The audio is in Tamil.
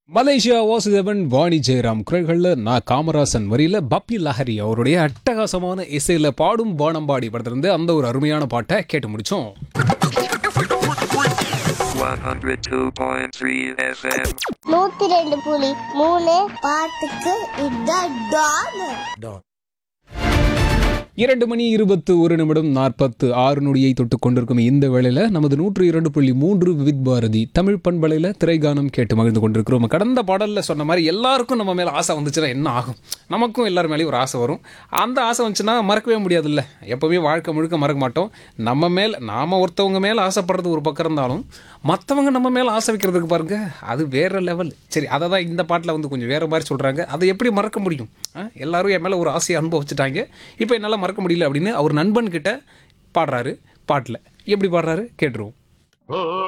மலேசியா வாசுதேவன் வாணி ஜெயராம் குரல்களில் நான் காமராசன் வரியில பப்பி லஹரி அவருடைய அட்டகாசமான இசையில பாடும் வானம்பாடி படத்திலிருந்து அந்த ஒரு அருமையான பாட்டை கேட்டு முடிச்சோம் 102.3 FM. நூத்தி ரெண்டு புலி மூணு பாட்டுக்கு இதான் டான் இரண்டு மணி இருபத்து ஒரு நிமிடம் நாற்பத்து ஆறு நொடியை தொட்டு கொண்டிருக்கும் இந்த வேளையில நமது நூற்று இரண்டு புள்ளி மூன்று விவித் பாரதி தமிழ் பண்பலையில திரைகானம் கேட்டு மகிழ்ந்து கொண்டிருக்கிறோம் கடந்த பாடல்ல சொன்ன மாதிரி எல்லாருக்கும் நம்ம மேல ஆசை வந்துச்சுன்னா என்ன ஆகும் நமக்கும் எல்லார் மேலேயும் ஒரு ஆசை வரும் அந்த ஆசை வந்துச்சுன்னா மறக்கவே முடியாதுல்ல எப்பவுமே வாழ்க்கை முழுக்க மறக்க மாட்டோம் நம்ம மேல் நாம ஒருத்தவங்க மேல ஆசைப்படுறது ஒரு பக்கம் இருந்தாலும் மற்றவங்க நம்ம மேல ஆசை வைக்கிறதுக்கு பாருங்க அது வேற லெவல் சரி அதை தான் இந்த பாட்டில் வந்து கொஞ்சம் வேற மாதிரி சொல்றாங்க அதை எப்படி மறக்க முடியும் ஆ? எல்லாரும் என் மேல ஒரு ஆசையை அனுபவிச்சுட்டாங்க இப்போ என்னால் மறக்க முடியல அப்படின்னு அவர் நண்பன் கிட்ட பாடுறாரு பாட்டில் எப்படி பாடுறாரு கேட்டுருவோம்